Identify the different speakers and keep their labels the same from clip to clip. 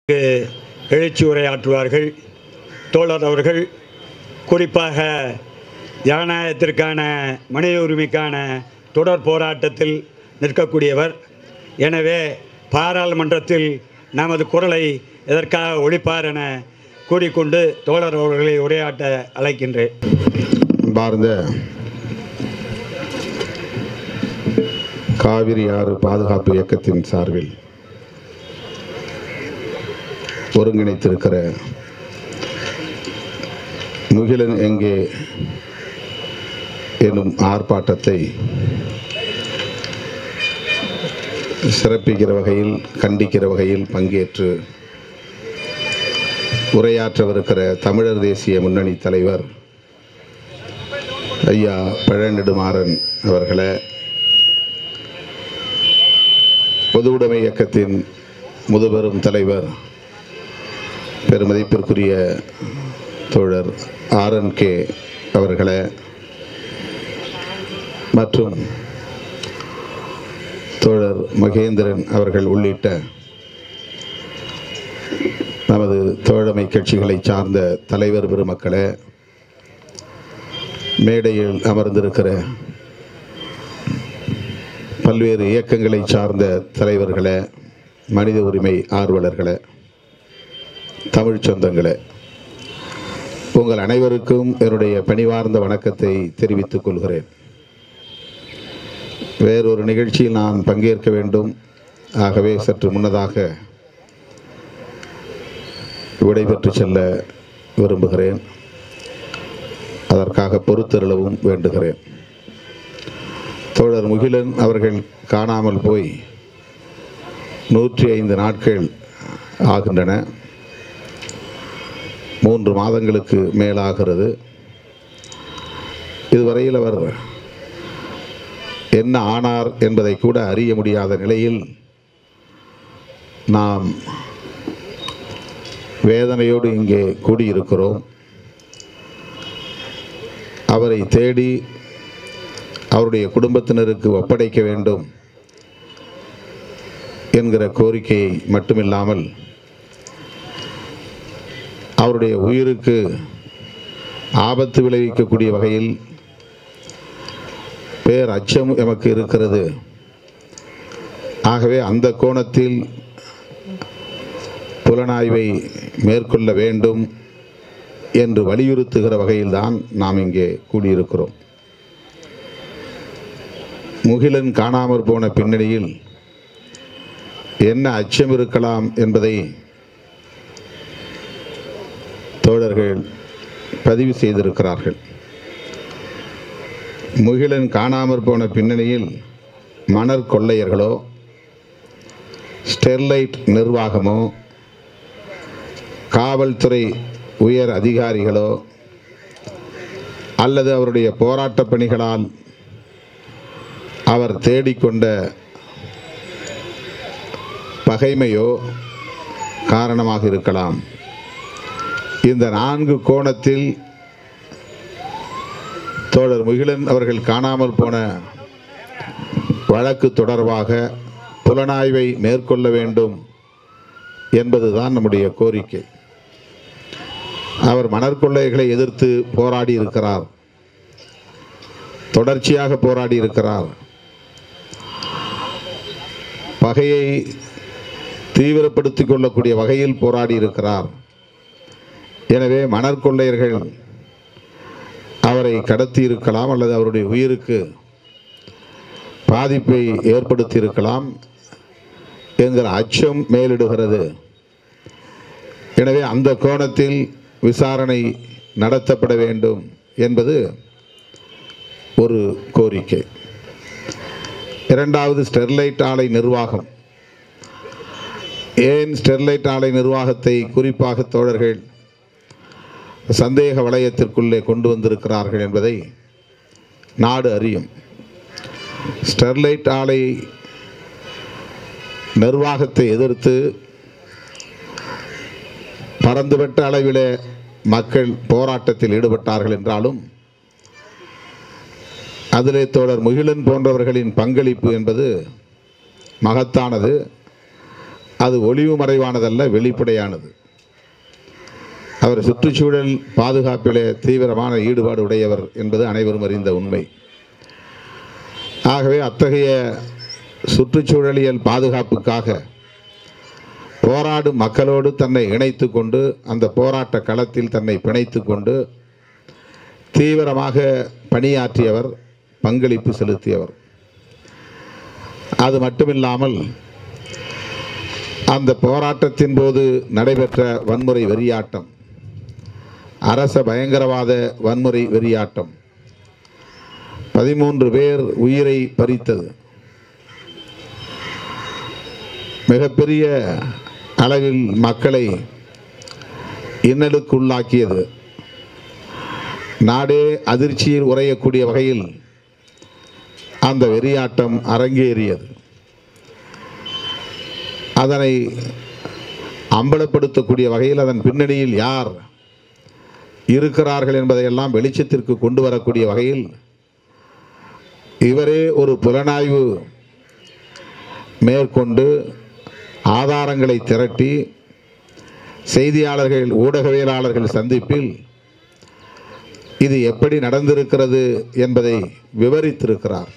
Speaker 1: எழுச்சி உரையாற்றுவார்கள் தோழர் அவர்கள் குறிப்பாக ஜனநாயகத்திற்கான மனித உரிமைக்கான தொடர் போராட்டத்தில் நிற்கக்கூடியவர் எனவே பாராளுமன்றத்தில் நமது குரலை எதற்காக ஒழிப்பார் என கூறிக்கொண்டு தோழர் அவர்களை உரையாற்ற அழைக்கின்றேன்
Speaker 2: அன்பார்ந்த காவிரி ஆறு பாதுகாப்பு இயக்கத்தின் சார்பில் ஒருங்கிணைத்திருக்கிற முகிலன் எங்கே எனும் ஆர்ப்பாட்டத்தை சிறப்பிக்கிற வகையில் கண்டிக்கிற வகையில் பங்கேற்று உரையாற்றவிருக்கிற தமிழர் தேசிய முன்னணி தலைவர் ஐயா பழநெடுமாறன் அவர்களே பொதுவுடைமை இயக்கத்தின் முதுபெரும் தலைவர் பெருமதிப்பிற்குரிய தோழர் ஆர்என் கே அவர்களே மற்றும் தோழர் மகேந்திரன் அவர்கள் உள்ளிட்ட நமது தோழமை கட்சிகளை சார்ந்த தலைவர் பெருமக்களே மேடையில் அமர்ந்திருக்கிற பல்வேறு இயக்கங்களை சார்ந்த தலைவர்களே மனித உரிமை ஆர்வலர்களே தமிழ் சொந்தங்களே உங்கள் அனைவருக்கும் என்னுடைய பணிவார்ந்த வணக்கத்தை தெரிவித்துக் கொள்கிறேன் வேறொரு நிகழ்ச்சியில் நான் பங்கேற்க வேண்டும் ஆகவே சற்று முன்னதாக விடைபெற்று செல்ல விரும்புகிறேன் அதற்காக பொறுத்தருளவும் வேண்டுகிறேன் தோழர் முகிலன் அவர்கள் காணாமல் போய் நூற்றி ஐந்து நாட்கள் ஆகின்றன மூன்று மாதங்களுக்கு மேலாகிறது இதுவரையில் அவர் என்ன ஆனார் என்பதை கூட அறிய முடியாத நிலையில் நாம் வேதனையோடு இங்கே கூடியிருக்கிறோம் அவரை தேடி அவருடைய குடும்பத்தினருக்கு ஒப்படைக்க வேண்டும் என்கிற கோரிக்கையை மட்டுமில்லாமல் அவருடைய உயிருக்கு ஆபத்து விளைவிக்கக்கூடிய வகையில் பேர் அச்சம் எமக்கு இருக்கிறது ஆகவே அந்த கோணத்தில் புலனாய்வை மேற்கொள்ள வேண்டும் என்று வலியுறுத்துகிற வகையில்தான் நாம் இங்கே கூடியிருக்கிறோம் முகிலன் காணாமற் போன பின்னணியில் என்ன அச்சம் இருக்கலாம் என்பதை தோழர்கள் பதிவு செய்திருக்கிறார்கள் முகிலன் காணாமற் போன பின்னணியில் மணற் கொள்ளையர்களோ ஸ்டெர்லைட் நிர்வாகமோ காவல்துறை உயர் அதிகாரிகளோ அல்லது அவருடைய போராட்டப் பணிகளால் அவர் தேடிக்கொண்ட பகைமையோ காரணமாக இருக்கலாம் இந்த நான்கு கோணத்தில் தோழர் முகிலன் அவர்கள் காணாமல் போன வழக்கு தொடர்பாக புலனாய்வை மேற்கொள்ள வேண்டும் என்பதுதான் நம்முடைய கோரிக்கை அவர் மணற்கொள்ளைகளை எதிர்த்து போராடி இருக்கிறார் தொடர்ச்சியாக போராடி இருக்கிறார் பகையை தீவிரப்படுத்திக் கொள்ளக்கூடிய வகையில் போராடி இருக்கிறார் எனவே மணற்கொள்ளையர்கள் அவரை கடத்தி இருக்கலாம் அல்லது அவருடைய உயிருக்கு பாதிப்பை ஏற்படுத்தி இருக்கலாம் என்கிற அச்சம் மேலிடுகிறது எனவே அந்த கோணத்தில் விசாரணை நடத்தப்பட வேண்டும் என்பது ஒரு கோரிக்கை இரண்டாவது ஸ்டெர்லைட் ஆலை நிர்வாகம் ஏன் ஸ்டெர்லைட் ஆலை நிர்வாகத்தை குறிப்பாக தோழர்கள் சந்தேக வளையத்திற்குள்ளே கொண்டு வந்திருக்கிறார்கள் என்பதை நாடு அறியும் ஸ்டெர்லைட் ஆலை நிர்வாகத்தை எதிர்த்து பரந்துபட்ட அளவிலே மக்கள் போராட்டத்தில் ஈடுபட்டார்கள் என்றாலும் அதிலே தோழர் முகிலன் போன்றவர்களின் பங்களிப்பு என்பது மகத்தானது அது ஒளிவு மறைவானதல்ல வெளிப்படையானது அவர் சுற்றுச்சூழல் பாதுகாப்பிலே தீவிரமான ஈடுபாடு உடையவர் என்பது அனைவரும் அறிந்த உண்மை ஆகவே அத்தகைய சுற்றுச்சூழலியல் பாதுகாப்புக்காக போராடும் மக்களோடு தன்னை இணைத்து கொண்டு அந்த போராட்ட களத்தில் தன்னை பிணைத்து கொண்டு தீவிரமாக பணியாற்றியவர் பங்களிப்பு செலுத்தியவர் அது மட்டுமில்லாமல் அந்த போராட்டத்தின் போது நடைபெற்ற வன்முறை வெறியாட்டம் அரச பயங்கரவாத வன்முறை வெறியாட்டம் பதிமூன்று பேர் உயிரை பறித்தது மிகப்பெரிய அளவில் மக்களை இன்னலுக்குள்ளாக்கியது நாடே அதிர்ச்சியில் உறையக்கூடிய வகையில் அந்த வெறியாட்டம் அரங்கேறியது அதனை அம்பலப்படுத்தக்கூடிய வகையில் அதன் பின்னணியில் யார் இருக்கிறார்கள் என்பதையெல்லாம் வெளிச்சத்திற்கு கொண்டு வரக்கூடிய வகையில் இவரே ஒரு புலனாய்வு மேற்கொண்டு ஆதாரங்களை திரட்டி செய்தியாளர்கள் ஊடகவியலாளர்கள் சந்திப்பில் இது எப்படி நடந்திருக்கிறது என்பதை விவரித்திருக்கிறார்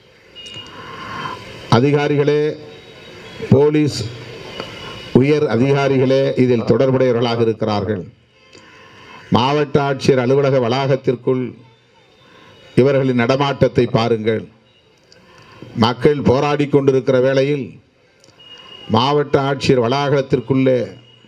Speaker 2: அதிகாரிகளே போலீஸ் உயர் அதிகாரிகளே இதில் தொடர்புடையவர்களாக இருக்கிறார்கள் மாவட்ட ஆட்சியர் அலுவலக வளாகத்திற்குள் இவர்களின் நடமாட்டத்தை பாருங்கள் மக்கள் போராடி கொண்டிருக்கிற வேளையில் மாவட்ட ஆட்சியர் வளாகத்திற்குள்ளே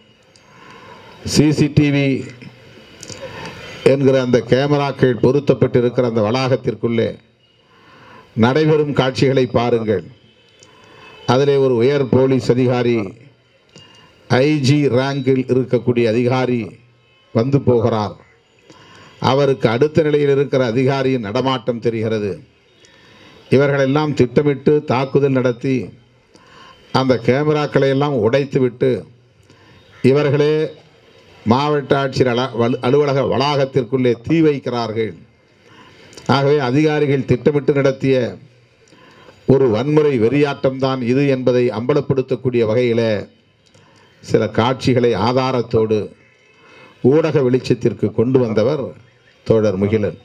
Speaker 2: சிசிடிவி என்கிற அந்த கேமராக்கள் பொருத்தப்பட்டிருக்கிற அந்த வளாகத்திற்குள்ளே நடைபெறும் காட்சிகளை பாருங்கள் அதிலே ஒரு உயர் போலீஸ் அதிகாரி ஐஜி ரேங்கில் இருக்கக்கூடிய அதிகாரி வந்து போகிறார் அவருக்கு அடுத்த நிலையில் இருக்கிற அதிகாரியின் நடமாட்டம் தெரிகிறது இவர்களெல்லாம் திட்டமிட்டு தாக்குதல் நடத்தி அந்த கேமராக்களை எல்லாம் உடைத்துவிட்டு இவர்களே மாவட்ட ஆட்சியர் அல வலு- அலுவலக வளாகத்திற்குள்ளே தீ வைக்கிறார்கள் ஆகவே அதிகாரிகள் திட்டமிட்டு நடத்திய ஒரு வன்முறை வெறியாட்டம்தான் இது என்பதை அம்பலப்படுத்தக்கூடிய வகையில் சில காட்சிகளை ஆதாரத்தோடு ஊடக வெளிச்சத்திற்கு கொண்டு வந்தவர் தோழர் முகிலன்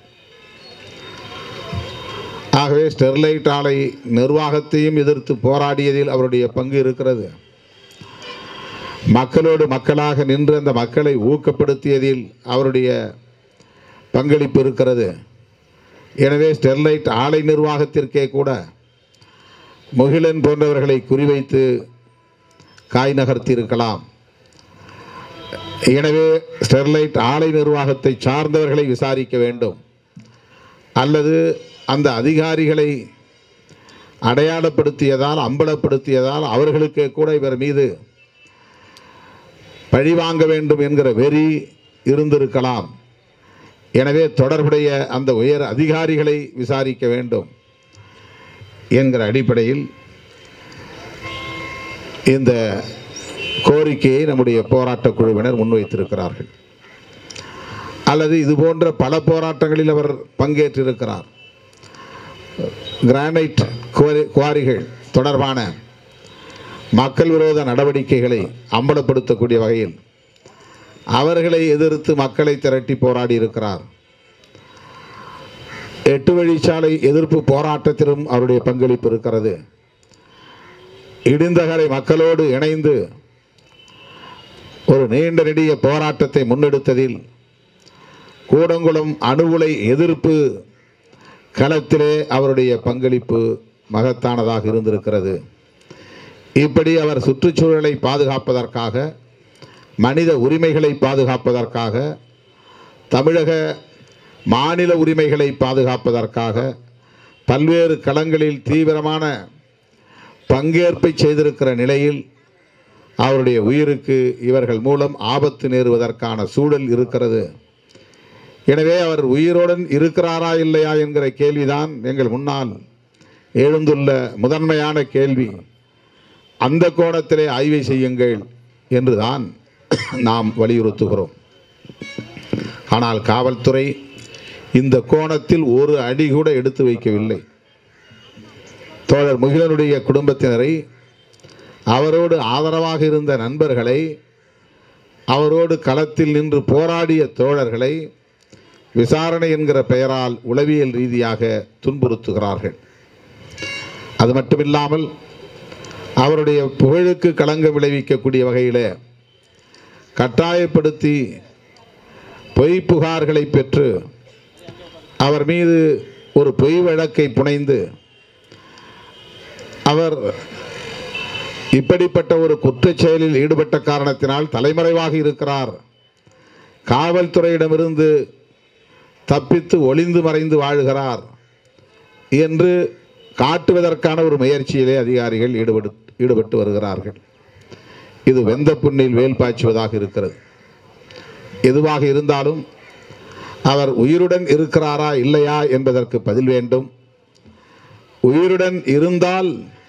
Speaker 2: ஆகவே ஸ்டெர்லைட் ஆலை நிர்வாகத்தையும் எதிர்த்து போராடியதில் அவருடைய பங்கு இருக்கிறது மக்களோடு மக்களாக நின்று அந்த மக்களை ஊக்கப்படுத்தியதில் அவருடைய பங்களிப்பு இருக்கிறது எனவே ஸ்டெர்லைட் ஆலை நிர்வாகத்திற்கே கூட முகிலன் போன்றவர்களை குறிவைத்து காய் நகர்த்தியிருக்கலாம் எனவே ஸ்டெர்லைட் ஆலை நிர்வாகத்தை சார்ந்தவர்களை விசாரிக்க வேண்டும் அல்லது அந்த அதிகாரிகளை அடையாளப்படுத்தியதால் அம்பலப்படுத்தியதால் அவர்களுக்கே கூட இவர் மீது பழிவாங்க வேண்டும் என்கிற வெறி இருந்திருக்கலாம் எனவே தொடர்புடைய அந்த உயர் அதிகாரிகளை விசாரிக்க வேண்டும் என்கிற அடிப்படையில் இந்த கோரிக்கையை நம்முடைய போராட்டக் குழுவினர் முன்வைத்திருக்கிறார்கள் அல்லது இது போன்ற பல போராட்டங்களில் அவர் பங்கேற்றிருக்கிறார் கிரானைட் குவாரி- குவாரிகள் தொடர்பான மக்கள் விரோத நடவடிக்கைகளை அம்பலப்படுத்தக்கூடிய வகையில் அவர்களை எதிர்த்து மக்களை திரட்டி போராடி இருக்கிறார் எட்டு வழிச்சாலை எதிர்ப்பு போராட்டத்திலும் அவருடைய பங்களிப்பு இருக்கிறது இடிந்தகரை மக்களோடு இணைந்து ஒரு நீண்ட நெடிய போராட்டத்தை முன்னெடுத்ததில் கூடங்குளம் அணு உலை எதிர்ப்பு களத்திலே அவருடைய பங்களிப்பு மகத்தானதாக இருந்திருக்கிறது இப்படி அவர் சுற்றுச்சூழலை பாதுகாப்பதற்காக மனித உரிமைகளை பாதுகாப்பதற்காக தமிழக மாநில உரிமைகளை பாதுகாப்பதற்காக பல்வேறு களங்களில் தீவிரமான பங்கேற்பை செய்திருக்கிற நிலையில் அவருடைய உயிருக்கு இவர்கள் மூலம் ஆபத்து நேருவதற்கான சூழல் இருக்கிறது எனவே அவர் உயிரோடன் இருக்கிறாரா இல்லையா என்கிற கேள்விதான் எங்கள் முன்னால் எழுந்துள்ள முதன்மையான கேள்வி அந்த கோணத்திலே ஆய்வை செய்யுங்கள் என்றுதான் நாம் வலியுறுத்துகிறோம் ஆனால் காவல்துறை இந்த கோணத்தில் ஒரு அடி கூட எடுத்து வைக்கவில்லை தோழர் முகிலனுடைய குடும்பத்தினரை அவரோடு ஆதரவாக இருந்த நண்பர்களை அவரோடு களத்தில் நின்று போராடிய தோழர்களை விசாரணை என்கிற பெயரால் உளவியல் ரீதியாக துன்புறுத்துகிறார்கள் அது மட்டுமில்லாமல் அவருடைய புகழுக்கு களங்கம் விளைவிக்கக்கூடிய வகையில் கட்டாயப்படுத்தி பொய் புகார்களை பெற்று அவர் மீது ஒரு பொய் வழக்கை புனைந்து அவர் இப்படிப்பட்ட ஒரு குற்றச் செயலில் ஈடுபட்ட காரணத்தினால் தலைமறைவாக இருக்கிறார் காவல்துறையிடமிருந்து தப்பித்து ஒளிந்து மறைந்து வாழுகிறார் என்று காட்டுவதற்கான ஒரு முயற்சியிலே அதிகாரிகள் ஈடுபடு ஈடுபட்டு வருகிறார்கள் இது வெந்த புண்ணில் வேல் பாய்ச்சுவதாக இருக்கிறது எதுவாக இருந்தாலும் அவர் உயிருடன் இருக்கிறாரா இல்லையா என்பதற்கு பதில் வேண்டும் உயிருடன் இருந்தால்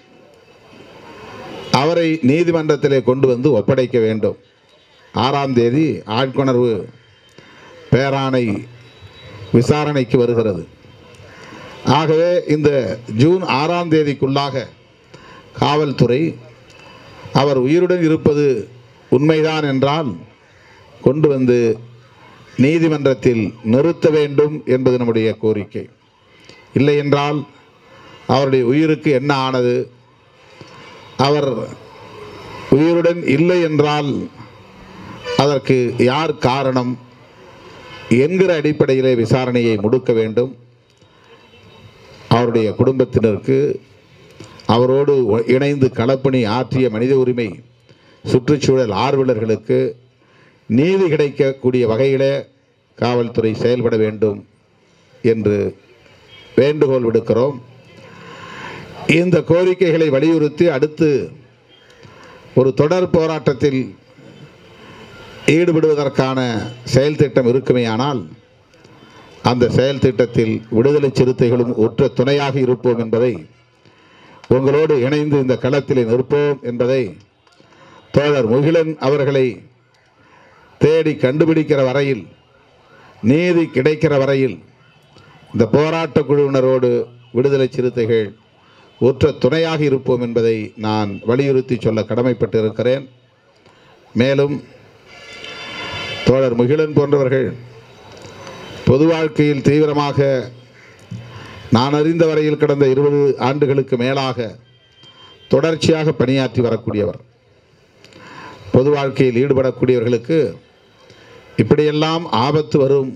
Speaker 2: அவரை நீதிமன்றத்திலே கொண்டு வந்து ஒப்படைக்க வேண்டும் ஆறாம் தேதி ஆட்கொணர்வு பேராணை விசாரணைக்கு வருகிறது ஆகவே இந்த ஜூன் ஆறாம் தேதிக்குள்ளாக காவல்துறை அவர் உயிருடன் இருப்பது உண்மைதான் என்றால் கொண்டு வந்து நீதிமன்றத்தில் நிறுத்த வேண்டும் என்பது நம்முடைய கோரிக்கை இல்லை என்றால் அவருடைய உயிருக்கு என்ன ஆனது அவர் உயிருடன் இல்லை என்றால் அதற்கு யார் காரணம் என்கிற அடிப்படையிலே விசாரணையை முடுக்க வேண்டும் அவருடைய குடும்பத்தினருக்கு அவரோடு ஒ- இணைந்து களப்பணி ஆற்றிய மனித உரிமை சுற்றுச்சூழல் ஆர்வலர்களுக்கு நீதி கிடைக்கக்கூடிய வகையிலே காவல்துறை செயல்பட வேண்டும் என்று வேண்டுகோள் விடுக்கிறோம் இந்த கோரிக்கைகளை வலியுறுத்தி அடுத்து ஒரு தொடர் போராட்டத்தில் ஈடுபடுவதற்கான செயல் திட்டம் இருக்குமேயானால் அந்த செயல் திட்டத்தில் விடுதலை சிறுத்தைகளும் உற்ற துணையாக இருப்போம் என்பதை உங்களோடு இணைந்து இந்த களத்தில் நிற்போம் என்பதை தோழர் முகிலன் அவர்களை தேடி கண்டுபிடிக்கிற வரையில் நீதி கிடைக்கிற வரையில் இந்த போராட்ட குழுவினரோடு விடுதலை சிறுத்தைகள் உற்ற துணையாக இருப்போம் என்பதை நான் வலியுறுத்தி சொல்ல கடமைப்பட்டு இருக்கிறேன் மேலும் தோழர் முகிலன் போன்றவர்கள் பொது வாழ்க்கையில் தீவிரமாக நான் அறிந்த வரையில் கடந்த இருபது ஆண்டுகளுக்கு மேலாக தொடர்ச்சியாக பணியாற்றி வரக்கூடியவர் பொது வாழ்க்கையில் ஈடுபடக்கூடியவர்களுக்கு இப்படியெல்லாம் ஆபத்து வரும்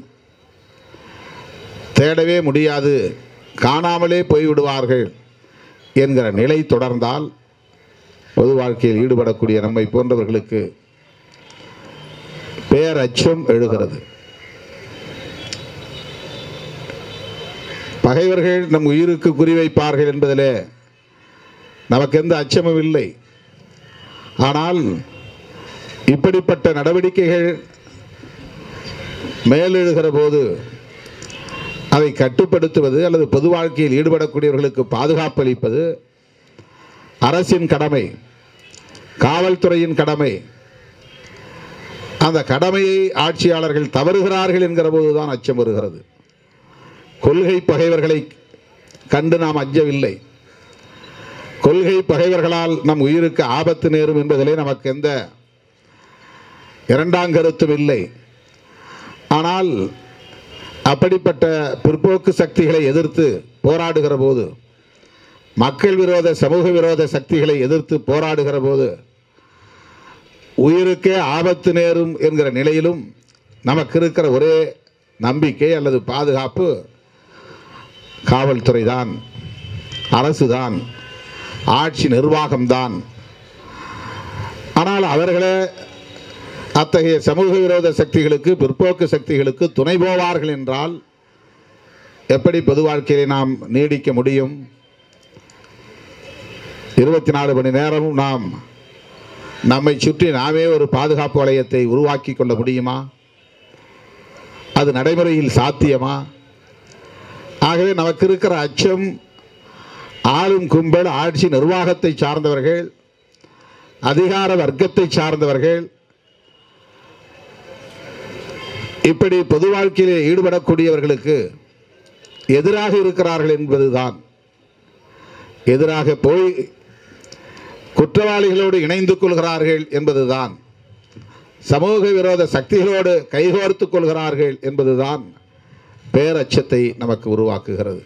Speaker 2: தேடவே முடியாது காணாமலே போய்விடுவார்கள் என்கிற நிலை தொடர்ந்தால் பொது வாழ்க்கையில் ஈடுபடக்கூடிய நம்மை போன்றவர்களுக்கு பேரச்சம் எழுகிறது பகைவர்கள் நம் உயிருக்கு குறிவைப்பார்கள் என்பதிலே நமக்கு எந்த அச்சமும் இல்லை ஆனால் இப்படிப்பட்ட நடவடிக்கைகள் மேலெழுகிற போது அதை கட்டுப்படுத்துவது அல்லது பொது வாழ்க்கையில் ஈடுபடக்கூடியவர்களுக்கு பாதுகாப்பு அளிப்பது அரசின் கடமை காவல்துறையின் கடமை அந்த கடமையை ஆட்சியாளர்கள் தவறுகிறார்கள் என்கிற போதுதான் அச்சம் வருகிறது கொள்கை பகைவர்களை கண்டு நாம் அஞ்சவில்லை கொள்கை பகைவர்களால் நம் உயிருக்கு ஆபத்து நேரும் என்பதிலே நமக்கு எந்த இரண்டாம் கருத்தும் இல்லை ஆனால் அப்படிப்பட்ட பிற்போக்கு சக்திகளை எதிர்த்து போராடுகிற போது மக்கள் விரோத சமூக விரோத சக்திகளை எதிர்த்து போராடுகிற போது உயிருக்கே ஆபத்து நேரும் என்கிற நிலையிலும் நமக்கு இருக்கிற ஒரே நம்பிக்கை அல்லது பாதுகாப்பு காவல்துறை தான் அரசு தான் ஆட்சி நிர்வாகம்தான் ஆனால் அவர்களே அத்தகைய சமூக விரோத சக்திகளுக்கு பிற்போக்கு சக்திகளுக்கு துணை போவார்கள் என்றால் எப்படி பொது வாழ்க்கையிலே நாம் நீடிக்க முடியும் இருபத்தி நாலு மணி நேரமும் நாம் நம்மை சுற்றி நாமே ஒரு பாதுகாப்பு வளையத்தை உருவாக்கி கொள்ள முடியுமா அது நடைமுறையில் சாத்தியமா ஆகவே நமக்கு இருக்கிற அச்சம் ஆளும் கும்பல் ஆட்சி நிர்வாகத்தை சார்ந்தவர்கள் அதிகார வர்க்கத்தை சார்ந்தவர்கள் இப்படி பொது வாழ்க்கையிலே ஈடுபடக்கூடியவர்களுக்கு எதிராக இருக்கிறார்கள் என்பதுதான் எதிராக போய் குற்றவாளிகளோடு இணைந்து கொள்கிறார்கள் என்பதுதான் சமூக விரோத சக்திகளோடு கைகோர்த்துக் கொள்கிறார்கள் என்பதுதான் பேரச்சத்தை நமக்கு உருவாக்குகிறது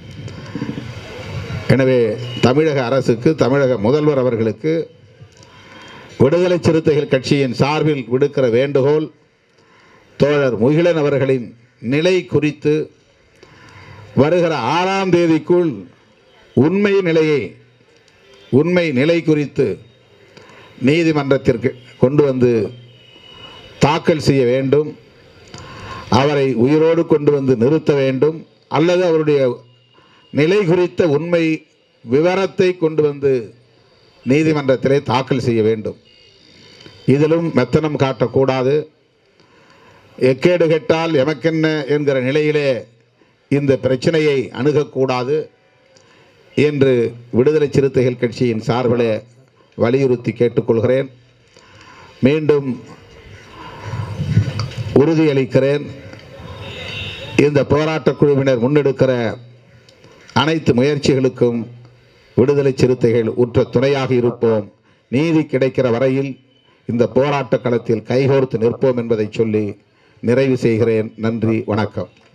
Speaker 2: எனவே தமிழக அரசுக்கு தமிழக முதல்வர் அவர்களுக்கு விடுதலை சிறுத்தைகள் கட்சியின் சார்பில் விடுக்கிற வேண்டுகோள் தோழர் முகிலன் அவர்களின் நிலை குறித்து வருகிற ஆறாம் தேதிக்குள் உண்மை நிலையை உண்மை நிலை குறித்து நீதிமன்றத்திற்கு கொண்டு வந்து தாக்கல் செய்ய வேண்டும் அவரை உயிரோடு கொண்டு வந்து நிறுத்த வேண்டும் அல்லது அவருடைய நிலை குறித்த உண்மை விவரத்தை கொண்டு வந்து நீதிமன்றத்திலே தாக்கல் செய்ய வேண்டும் இதிலும் மெத்தனம் காட்டக்கூடாது எக்கேடு கெட்டால் எமக்கென்ன என்கிற நிலையிலே இந்த பிரச்சனையை அணுகக்கூடாது என்று விடுதலை சிறுத்தைகள் கட்சியின் சார்பிலே வலியுறுத்தி கேட்டுக்கொள்கிறேன் மீண்டும் உறுதியளிக்கிறேன் இந்த போராட்டக் குழுவினர் முன்னெடுக்கிற அனைத்து முயற்சிகளுக்கும் விடுதலை சிறுத்தைகள் உற்ற துணையாக இருப்போம் நீதி கிடைக்கிற வரையில் இந்த போராட்ட களத்தில் கைகோர்த்து நிற்போம் என்பதை சொல்லி நிறைவு செய்கிறேன் நன்றி வணக்கம்